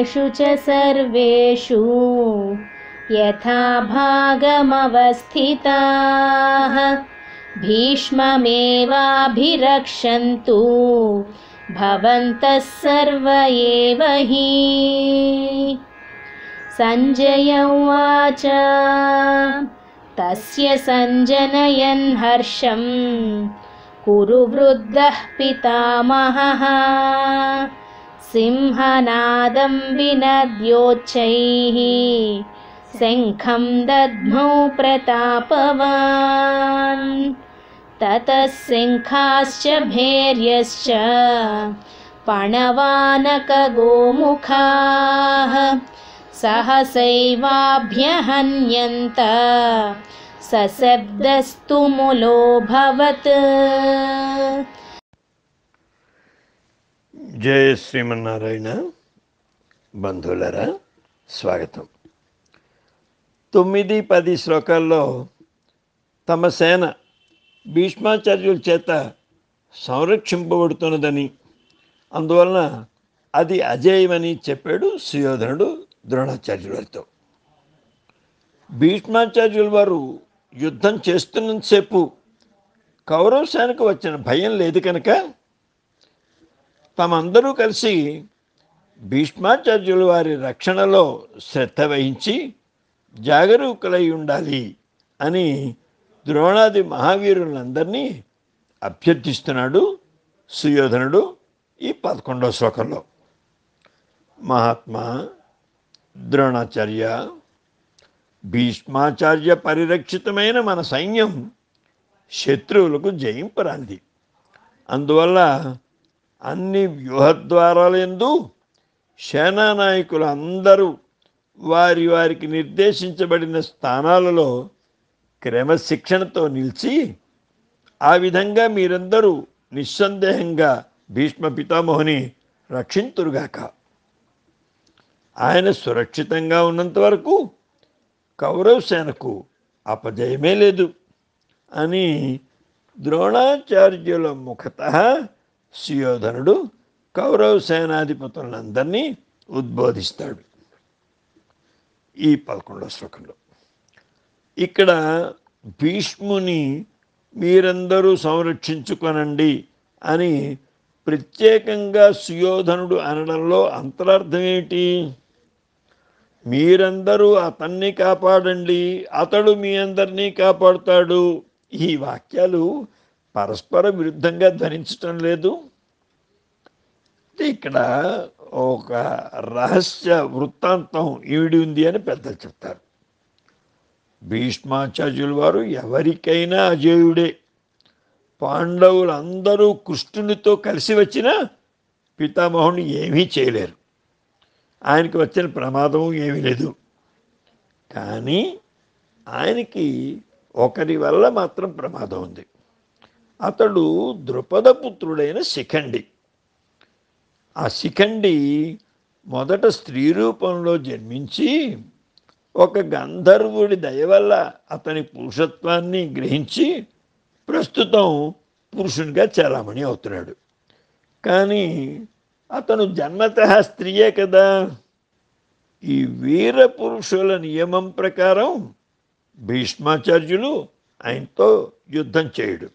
सर्वेषु च सर्वेषु यथा भागमवस्थिताः भीष्ममेवाभिरक्षन्तु भवन्तः सर्व एव हि सञ्जय उवाच तस्य सञ्जनयन् हर्षम् कुरु वृद्धः पितामहः सिंहनादं विनद्योच्चैः शङ्खं दद्मौ प्रतापवान् ततः शङ्खाश्च भैर्यश्च पणवानकगोमुखाः सहसैवाभ्यहन्यन्त सशब्दस्तु मुलोऽभवत् జయ శ్రీమన్నారాయణ బంధువులరా స్వాగతం తొమ్మిది పది శ్లోకాల్లో తమ సేన భీష్మాచార్యుల చేత సంరక్షింపబడుతున్నదని అందువలన అది అజేయమని చెప్పాడు సుయోధనుడు ద్రోణాచార్యుల వారితో భీష్మాచార్యుల వారు యుద్ధం చేస్తున్నంతసేపు కౌరవ సేనకు వచ్చిన భయం లేదు కనుక తమందరూ కలిసి భీష్మాచార్యుల వారి రక్షణలో శ్రద్ధ వహించి జాగరూకులై ఉండాలి అని ద్రోణాది మహావీరులందరినీ అభ్యర్థిస్తున్నాడు సుయోధనుడు ఈ పదకొండవ శ్లోకంలో మహాత్మా ద్రోణాచార్య భీష్మాచార్య పరిరక్షితమైన మన సైన్యం శత్రువులకు జయింపరాంది అందువల్ల అన్ని వ్యూహద్వారాలందు సేనానాయకులు అందరూ వారి వారికి నిర్దేశించబడిన స్థానాలలో క్రమశిక్షణతో నిలిచి ఆ విధంగా మీరందరూ నిస్సందేహంగా భీష్మ పితామహుని రక్షింతురుగాక ఆయన సురక్షితంగా ఉన్నంత వరకు కౌరవ సేనకు అపజయమే లేదు అని ద్రోణాచార్యుల ముఖత సుయోధనుడు కౌరవ సేనాధిపతులందరినీ ఉద్బోధిస్తాడు ఈ పదకొండవ శ్లోకంలో ఇక్కడ భీష్ముని మీరందరూ సంరక్షించుకొనండి అని ప్రత్యేకంగా సుయోధనుడు అనడంలో అంతరార్థం ఏమిటి మీరందరూ అతన్ని కాపాడండి అతడు మీ అందరినీ కాపాడుతాడు ఈ వాక్యాలు పరస్పర విరుద్ధంగా ధరించటం లేదు ఇక్కడ ఒక రహస్య వృత్తాంతం ఈవిడి ఉంది అని పెద్దలు చెప్తారు భీష్మాచార్యుల వారు ఎవరికైనా అజేయుడే పాండవులందరూ కృష్ణునితో కలిసి వచ్చినా పితామహుని ఏమీ చేయలేరు ఆయనకి వచ్చిన ప్రమాదం ఏమీ లేదు కానీ ఆయనకి ఒకరి వల్ల మాత్రం ప్రమాదం ఉంది అతడు ద్రుపదపుత్రుడైన శిఖండి ఆ శిఖండి మొదట స్త్రీ రూపంలో జన్మించి ఒక గంధర్వుడి దయ వల్ల అతని పురుషత్వాన్ని గ్రహించి ప్రస్తుతం పురుషునిగా చలామణి అవుతున్నాడు కానీ అతను జన్మత స్త్రీయే కదా ఈ వీర పురుషుల నియమం ప్రకారం భీష్మాచార్యులు ఆయనతో యుద్ధం చేయడు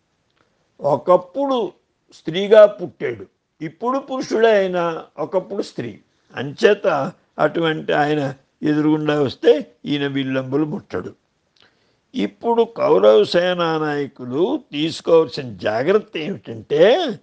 ఒకప్పుడు స్త్రీగా పుట్టాడు ఇప్పుడు పురుషుడే అయినా ఒకప్పుడు స్త్రీ అంచేత అటువంటి ఆయన ఎదురుగుండా వస్తే ఈయన విల్లంబులు ముట్టడు ఇప్పుడు కౌరవ సేనా నాయకులు తీసుకోవాల్సిన జాగ్రత్త ఏమిటంటే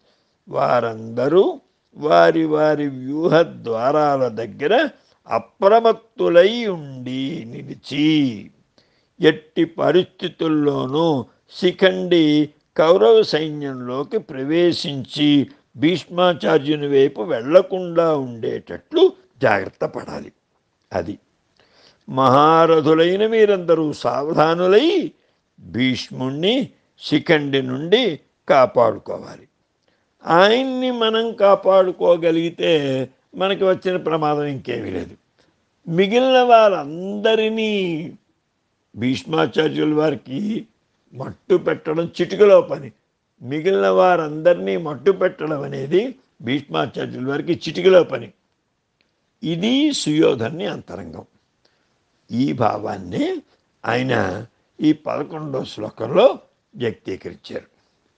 వారందరూ వారి వారి వ్యూహ ద్వారాల దగ్గర అప్రమత్తులై ఉండి నిలిచి ఎట్టి పరిస్థితుల్లోనూ శిఖండి కౌరవ సైన్యంలోకి ప్రవేశించి భీష్మాచార్యుని వైపు వెళ్లకుండా ఉండేటట్లు జాగ్రత్త పడాలి అది మహారథులైన మీరందరూ సావధానులై భీష్ముణ్ణి శిఖండి నుండి కాపాడుకోవాలి ఆయన్ని మనం కాపాడుకోగలిగితే మనకి వచ్చిన ప్రమాదం ఇంకేమీ లేదు మిగిలిన వారందరినీ భీష్మాచార్యుల వారికి మట్టు పెట్టడం చిటికలో పని మిగిలిన వారందరినీ మట్టు పెట్టడం అనేది భీష్మాచార్యుల వారికి చిటికలో పని ఇది సుయోధన్ని అంతరంగం ఈ భావాన్ని ఆయన ఈ పదకొండో శ్లోకంలో వ్యక్తీకరించారు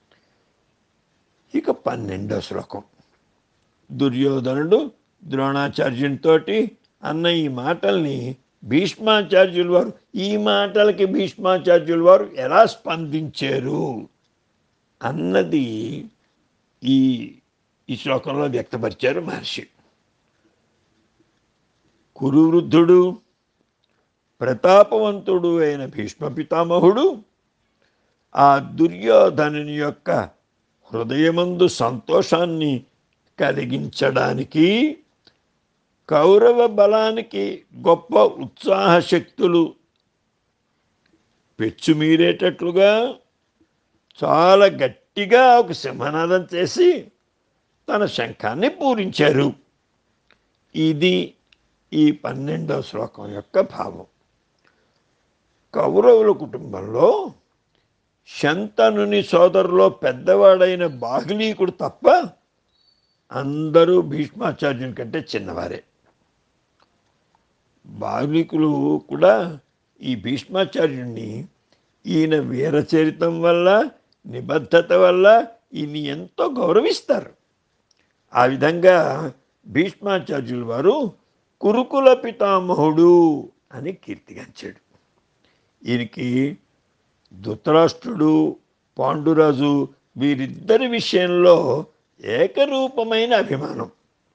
ఇక పన్నెండో శ్లోకం దుర్యోధనుడు ద్రోణాచార్యునితోటి అన్న ఈ మాటల్ని భీష్మాచార్యుల వారు ఈ మాటలకి భీష్మాచార్యుల వారు ఎలా స్పందించారు అన్నది ఈ ఈ శ్లోకంలో వ్యక్తపరిచారు మహర్షి కురువృద్ధుడు ప్రతాపవంతుడు అయిన భీష్మ పితామహుడు ఆ దుర్యోధనుని యొక్క హృదయమందు సంతోషాన్ని కలిగించడానికి కౌరవ బలానికి గొప్ప ఉత్సాహ శక్తులు పెచ్చుమీరేటట్లుగా చాలా గట్టిగా ఒక సింహనాదం చేసి తన శంఖాన్ని పూరించారు ఇది ఈ పన్నెండవ శ్లోకం యొక్క భావం కౌరవుల కుటుంబంలో శంతనుని సోదరులో పెద్దవాడైన బాహ్లీకుడు తప్ప అందరూ భీష్మాచార్యుని కంటే చిన్నవారే బాహ్లీకులు కూడా ఈ భీష్మాచార్యుణ్ణి ఈయన వీరచరితం వల్ల నిబద్ధత వల్ల ఈయన్ని ఎంతో గౌరవిస్తారు ఆ విధంగా భీష్మాచార్యుల వారు కురుకుల పితామహుడు అని కీర్తిగాంచాడు ఈయనకి ధృతరాష్ట్రుడు పాండురాజు వీరిద్దరి విషయంలో ఏకరూపమైన అభిమానం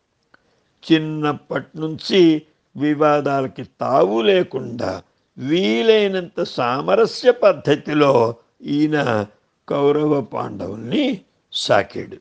చిన్నప్పటి నుంచి వివాదాలకి తావు లేకుండా వీలైనంత సామరస్య పద్ధతిలో ఈయన కౌరవ పాండవుల్ని సాకాడు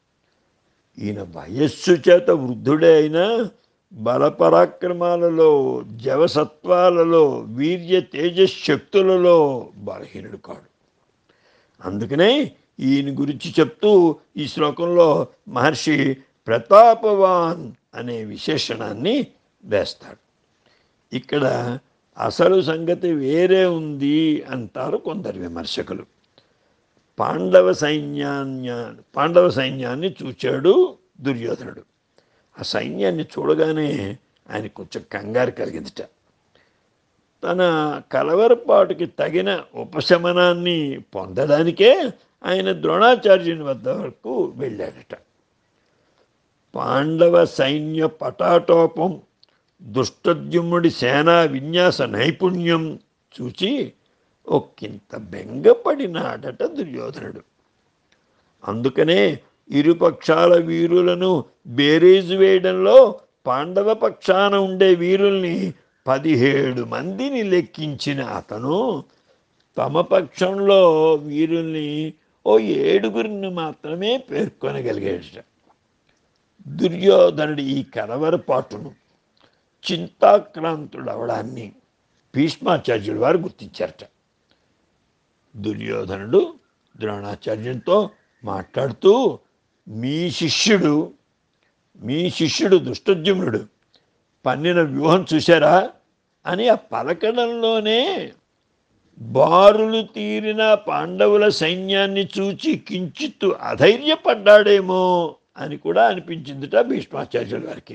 ఈయన వయస్సు చేత వృద్ధుడే అయినా బలపరాక్రమాలలో జవసత్వాలలో వీర్య తేజశక్తులలో బలహీనుడు కాడు అందుకనే ఈయన గురించి చెప్తూ ఈ శ్లోకంలో మహర్షి ప్రతాపవాన్ అనే విశేషణాన్ని వేస్తాడు ఇక్కడ అసలు సంగతి వేరే ఉంది అంటారు కొందరు విమర్శకులు పాండవ సైన్యాన్ని పాండవ సైన్యాన్ని చూచాడు దుర్యోధనుడు ఆ సైన్యాన్ని చూడగానే ఆయన కొంచెం కంగారు కలిగిందిట తన కలవరపాటుకి తగిన ఉపశమనాన్ని పొందడానికే ఆయన ద్రోణాచార్యుని వద్ద వరకు వెళ్ళాడట పాండవ సైన్య పటాటోపం దుష్టద్యుమ్ముడి సేనా విన్యాస నైపుణ్యం చూచి ఒక్కింత బెంగపడినాడట దుర్యోధనుడు అందుకనే ఇరుపక్షాల వీరులను బేరీజు వేయడంలో పాండవ పక్షాన ఉండే వీరుల్ని పదిహేడు మందిని లెక్కించిన అతను తమ పక్షంలో వీరుల్ని ఓ ఏడుగురిని మాత్రమే పేర్కొనగలిగాడట దుర్యోధనుడి ఈ కలవరపాటును చింతాక్రాంతుడవడాన్ని భీష్మాచార్యుల వారు గుర్తించారట దుర్యోధనుడు ద్రోణాచార్యునితో మాట్లాడుతూ మీ శిష్యుడు మీ శిష్యుడు దుష్టద్యుమ్నుడు పన్నిన వ్యూహం చూశారా అని ఆ పలకడంలోనే బారులు తీరిన పాండవుల సైన్యాన్ని చూచి కించిత్తు అధైర్యపడ్డాడేమో అని కూడా అనిపించిందిట భీష్మాచార్యుల వారికి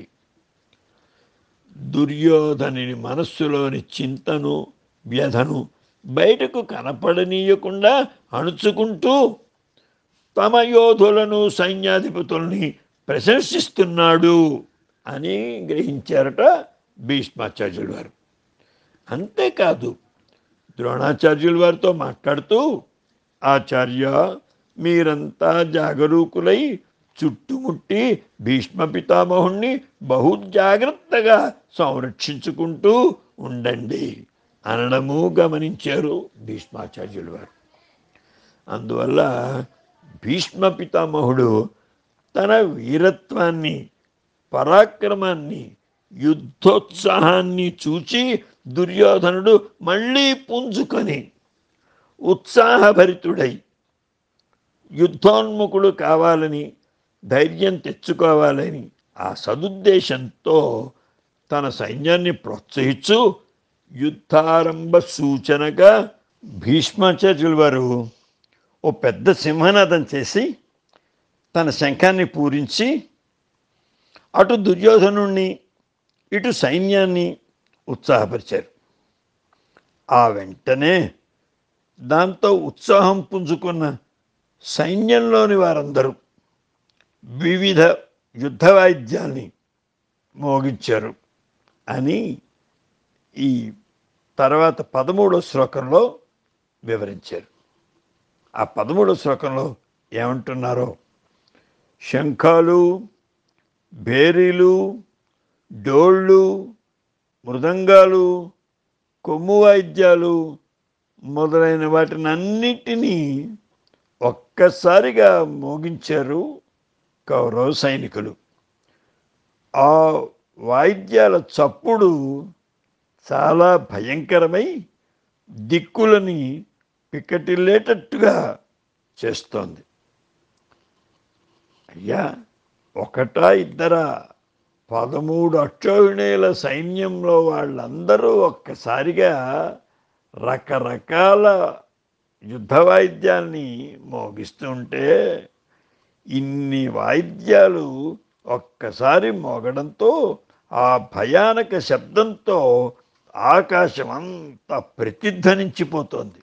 దుర్యోధనుని మనస్సులోని చింతను వ్యధను బయటకు కనపడనీయకుండా అణుచుకుంటూ తమ యోధులను సైన్యాధిపతుల్ని ప్రశంసిస్తున్నాడు అని గ్రహించారట భీష్మాచార్యుల వారు అంతేకాదు ద్రోణాచార్యుల వారితో మాట్లాడుతూ ఆచార్య మీరంతా జాగరూకులై చుట్టుముట్టి భీష్మ పితామహుణ్ణి బహు జాగ్రత్తగా సంరక్షించుకుంటూ ఉండండి అనడము గమనించారు భీష్మాచార్యుల వారు అందువల్ల భీష్మ పితామహుడు తన వీరత్వాన్ని పరాక్రమాన్ని యుద్ధోత్సాహాన్ని చూచి దుర్యోధనుడు మళ్ళీ పుంజుకొని ఉత్సాహభరితుడై యుద్ధోన్ముఖుడు కావాలని ధైర్యం తెచ్చుకోవాలని ఆ సదుద్దేశంతో తన సైన్యాన్ని ప్రోత్సహించు యుద్ధారంభ సూచనగా భీష్మాచార్యుల వారు ఓ పెద్ద సింహనాదం చేసి తన శంఖాన్ని పూరించి అటు దుర్యోధనుణ్ణి ఇటు సైన్యాన్ని ఉత్సాహపరిచారు ఆ వెంటనే దాంతో ఉత్సాహం పుంజుకున్న సైన్యంలోని వారందరూ వివిధ యుద్ధ వాయిద్యాల్ని మోగించారు అని ఈ తర్వాత పదమూడో శ్లోకంలో వివరించారు ఆ పదమూడో శ్లోకంలో ఏమంటున్నారో శంఖాలు భేరీలు డోళ్ళు మృదంగాలు కొమ్ము వాయిద్యాలు మొదలైన వాటిని అన్నిటినీ ఒక్కసారిగా మోగించారు కౌరవ సైనికులు ఆ వాయిద్యాల చప్పుడు చాలా భయంకరమై దిక్కులని పిక్కటిల్లేటట్టుగా చేస్తోంది అయ్యా ఒకటా ఇద్దరా పదమూడు అక్షోహిణీల సైన్యంలో వాళ్ళందరూ ఒక్కసారిగా రకరకాల యుద్ధ వాయిద్యాల్ని మోగిస్తుంటే ఇన్ని వాయిద్యాలు ఒక్కసారి మోగడంతో ఆ భయానక శబ్దంతో ఆకాశం అంతా ప్రతిధ్వనించిపోతోంది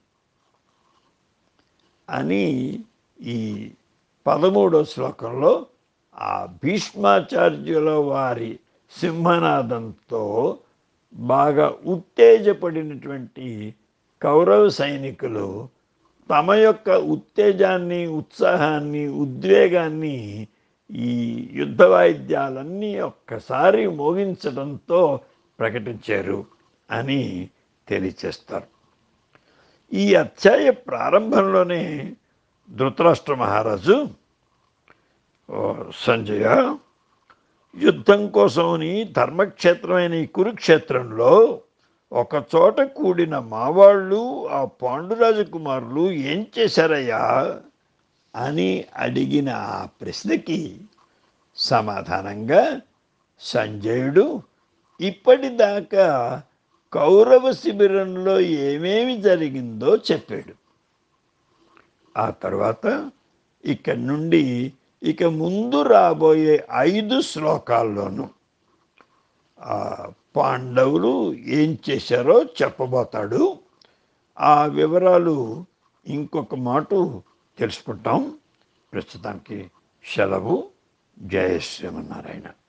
అని ఈ పదమూడో శ్లోకంలో ఆ భీష్మాచార్యుల వారి సింహనాదంతో బాగా ఉత్తేజపడినటువంటి కౌరవ సైనికులు తమ యొక్క ఉత్తేజాన్ని ఉత్సాహాన్ని ఉద్వేగాన్ని ఈ యుద్ధ వాయిద్యాలన్నీ ఒక్కసారి మోగించడంతో ప్రకటించారు అని తెలియచేస్తారు ఈ అధ్యాయ ప్రారంభంలోనే ధృతరాష్ట్ర మహారాజు "ఓ సంజయ యుద్ధం కోసమని ధర్మక్షేత్రమైన ఈ కురుక్షేత్రంలో ఒక చోట కూడిన మావాళ్ళు ఆ పాండురాజ కుమారులు ఏం చేశారయ్యా అని అడిగిన ఆ ప్రశ్నకి సమాధానంగా సంజయుడు ఇప్పటిదాకా కౌరవ శిబిరంలో ఏమేమి జరిగిందో చెప్పాడు ఆ తర్వాత ఇక్కడి నుండి ఇక ముందు రాబోయే ఐదు శ్లోకాల్లోనూ ఆ పాండవులు ఏం చేశారో చెప్పబోతాడు ఆ వివరాలు ఇంకొక మాట తెలుసుకుంటాం ప్రస్తుతానికి సెలవు జయ శ్రీమన్నారాయణ